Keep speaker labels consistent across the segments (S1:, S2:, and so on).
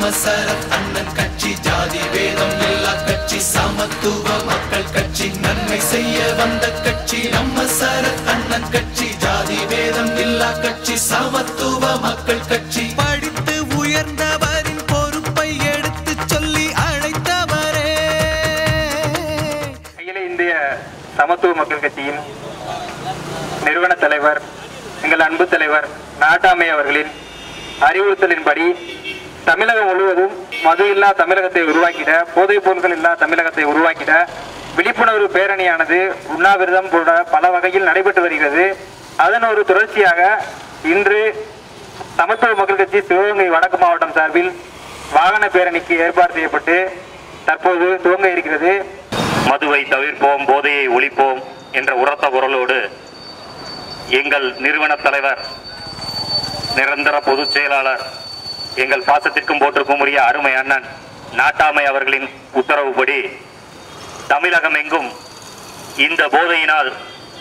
S1: சரத் அண்ணன் கட்சி ஜாதி வேதம் இல்லா கட்சி சமத்துவ மக்கள் கட்சி நன்மை செய்ய வந்த கட்சி நம்ம சரத் அண்ணன் கட்சி ஜாதி வேதம் இல்லா கட்சி சமத்துவ மக்கள் கட்சி
S2: படித்து உயர்ந்தவரின் பொறுப்பை எடுத்து சொல்லி அழைத்தவரே
S3: அகில இந்திய சமத்துவ மக்கள் கட்சியின் நிறுவன தலைவர் எங்கள் அன்பு தலைவர் நாட்டாமை அவர்களின் அறிவுறுத்தலின்படி தமிழகம் முழுவதும் மது இல்லா தமிழகத்தை உருவாக்கிட போதைப் பொருட்கள் இல்லா தமிழகத்தை உருவாக்கிட விழிப்புணர்வு பேரணியானது உண்ணாவிரதம் போன்ற பல வகையில் நடைபெற்று வருகிறது அதன் ஒரு தொடர்ச்சியாக இன்று சமத்துவ மக்கள் கட்சி சிவகங்கை வடக்கு மாவட்டம் சார்பில் வாகன பேரணிக்கு ஏற்பாடு செய்யப்பட்டு தற்போது துவங்க இருக்கிறது
S4: மதுவை தவிர்ப்போம் போதையை ஒழிப்போம் என்ற உரத்த குரலோடு எங்கள் நிறுவன தலைவர் நிரந்தர பொதுச் செயலாளர் எங்கள் பாசத்திற்கும் போற்றுக்கும் உரிய அருமை அண்ணன் நாட்டாமை அவர்களின் உத்தரவுப்படி தமிழகம் எங்கும் இந்த போதையினால்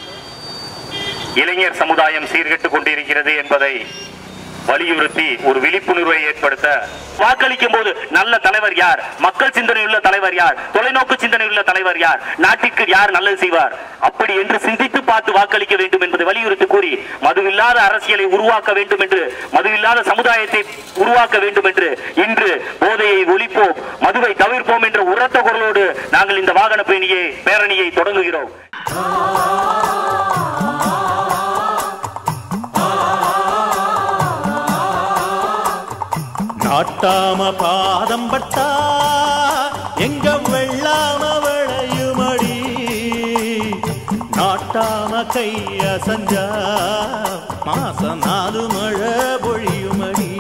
S4: இளைஞர் சமுதாயம் சீர்கெட்டுக் கொண்டிருக்கிறது என்பதை வலியுறுத்தி ஒரு விழிப்புணர்வை ஏற்படுத்த வாக்களிக்கும் போது நல்ல தலைவர் யார் மக்கள் சிந்தனை உள்ள தலைவர் யார் தொலைநோக்கு சிந்தனை உள்ள தலைவர் யார் நாட்டிற்கு யார் நல்லது செய்வார் அப்படி என்று சிந்தித்து பார்த்து வாக்களிக்க வேண்டும் என்பதை வலியுறுத்தி கூறி மதுவில்லாத அரசியலை உருவாக்க வேண்டும் என்று மதுவில்லாத சமுதாயத்தை உருவாக்க வேண்டும் என்று இன்று போதையை ஒழிப்போம் மதுவை தவிர்ப்போம் என்ற உரத்த குரலோடு நாங்கள் இந்த வாகன பேணியை பேரணியை தொடங்குகிறோம்
S5: நாட்டாம பாதம் பட்டா எங்க வெள்ளாம விளையுமடி நாட்டாம கைய சஞ்சா மாச நாலு மழை பொழியுமடி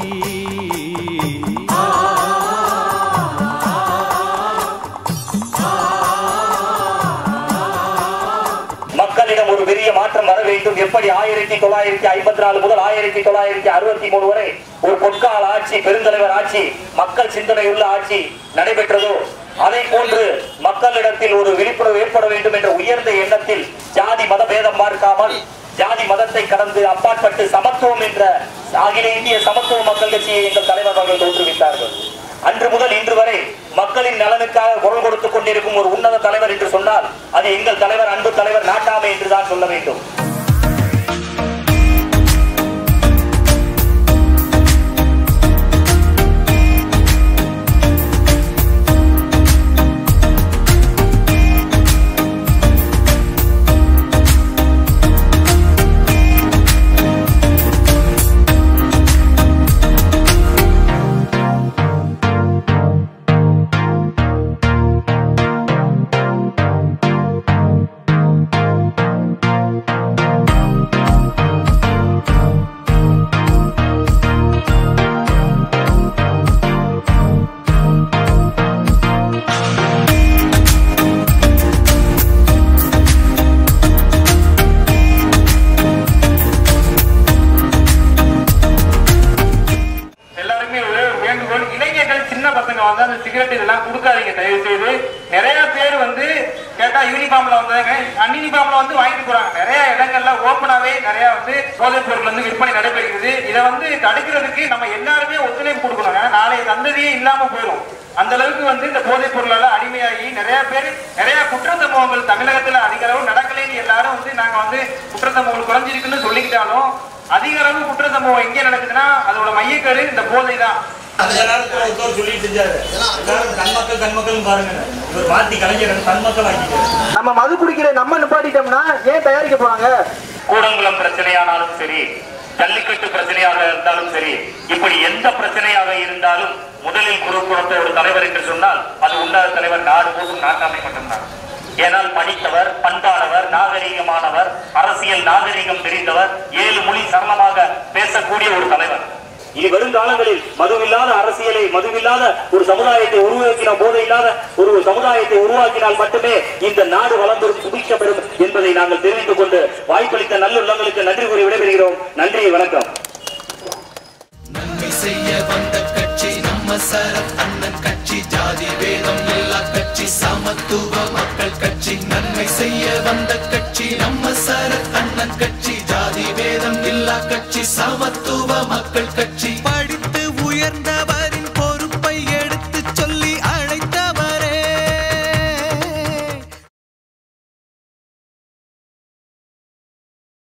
S4: மக்களிடம் ஒரு பெரிய மாற்றம் வர வேண்டும் எப்படி ஆயிரத்தி தொள்ளாயிரத்தி ஐம்பத்தி நாலு முதல் ஆயிரத்தி தொள்ளாயிரத்தி அறுபத்தி மூணு வரை ஒரு பொற்கால ஆட்சி பெருந்தலைவர் ஆட்சி மக்கள் சிந்தனையுள்ள ஆட்சி நடைபெற்றதோ அதை போன்று மக்களிடத்தில் ஒரு விழிப்புணர்வு ஏற்பட வேண்டும் என்ற உயர்ந்த எண்ணத்தில் ஜாதி மத பேதம் பார்க்காமல் ஜாதி மதத்தை கடந்து அப்பாற்பட்டு சமத்துவம் என்ற அகில இந்திய சமத்துவ மக்கள் கட்சியை எங்கள் தலைவர் அவர்கள் தோற்றுவித்தார்கள் அன்று முதல் இன்று வரை மக்களின் நலனுக்காக குரல் கொடுத்துக் கொண்டிருக்கும் ஒரு உன்னத தலைவர் என்று சொன்னால் அது எங்கள் தலைவர் அன்பு தலைவர் நாட்டாமை என்றுதான் சொல்ல வேண்டும்
S3: எல்லாருமே ஒரே ஒரு வேண்டுகோள் இளைஞர்கள் சின்ன பசங்க வந்து அந்த சிகரெட் இதெல்லாம் கொடுக்காதீங்க தயவு செய்து நிறைய பேர் வந்து கேட்டா யூனிஃபார்ம்ல வந்தாங்க அன்யூனிஃபார்ம்ல வந்து வாங்கிட்டு போறாங்க நிறைய இடங்கள்ல ஓப்பனாவே நிறைய வந்து போதைப் பொருள் வந்து விற்பனை நடைபெறுகிறது இதை வந்து தடுக்கிறதுக்கு நம்ம எல்லாருமே ஒத்துழைப்பு கொடுக்கணும் ஏன்னா நாளைய சந்ததியே இல்லாம போயிடும் அந்த அளவுக்கு வந்து இந்த போதைப் பொருளால அடிமையாகி நிறைய பேர் நிறைய குற்ற சம்பவங்கள் தமிழகத்துல அதிக அளவு நடக்கலைன்னு எல்லாரும் வந்து நாங்க வந்து குற்ற சம்பவங்கள் குறைஞ்சிருக்குன்னு சொல்லிக்கிட்டாலும் அதிக அளவு குற்ற சம்பவம் எங்க நடக்குதுன்னா அதோட மையக்கரு இந்த போதை தான்
S6: அந்த நேரத்துல ஒருத்தர் சொல்லிட்டு இருந்தாரு எல்லாரும் தன்மக்கள் தன்மக்கள் பாருங்க இவர் மாத்தி கலைஞர் தன்மக்கள் ஆக்கிட்டாரு
S3: நம்ம மது குடிக்கிற நம்ம நிப்பாட்டிட்டோம்னா ஏன் தயாரிக்க போறாங்க
S4: கூடங்குளம் பிரச்சனையானாலும் சரி ஜல்லிக்கட்டு பிரச்சனையாக இருந்தாலும் சரி இப்படி எந்த பிரச்சனையாக இருந்தாலும் முதலில் குரல் கொடுத்த ஒரு தலைவர் என்று சொன்னால் அது உன்னத தலைவர் நாடு போதும் நாட்டாமை மட்டும்தான் ஏனால் படித்தவர் பண்பானவர் நாகரிகமானவர் அரசியல் நாகரிகம் தெரிந்தவர் ஏழு மொழி சரளமாக பேசக்கூடிய ஒரு தலைவர் இனி வருங்காலங்களில் மதுவில்லாத அரசியலை மதுவில்லாத ஒரு சமுதாயத்தை உருவாக்கின போதை இல்லாத ஒரு சமுதாயத்தை உருவாக்கினால் மட்டுமே இந்த நாடு வளர்ந்து சுபிக்கப்படும் என்பதை நாங்கள் தெரிவித்துக் கொண்டு வாய்ப்பளித்த நல்லுள்ளங்களுக்கு நன்றி கூறி விடைபெறுகிறோம் நன்றி வணக்கம்
S1: நன்மை செய்ய வந்த கட்சி நம்ம சரத் அண்ணன் கட்சி ஜாதி வேதம் இல்லா கட்சி சமத்துவ மக்கள் கட்சி நன்மை செய்ய வந்த கட்சி நம்ம சரத் அண்ணன் கட்சி ஜாதி வேதம் இல்லா கட்சி சமத்துவ மக்கள் கட்சி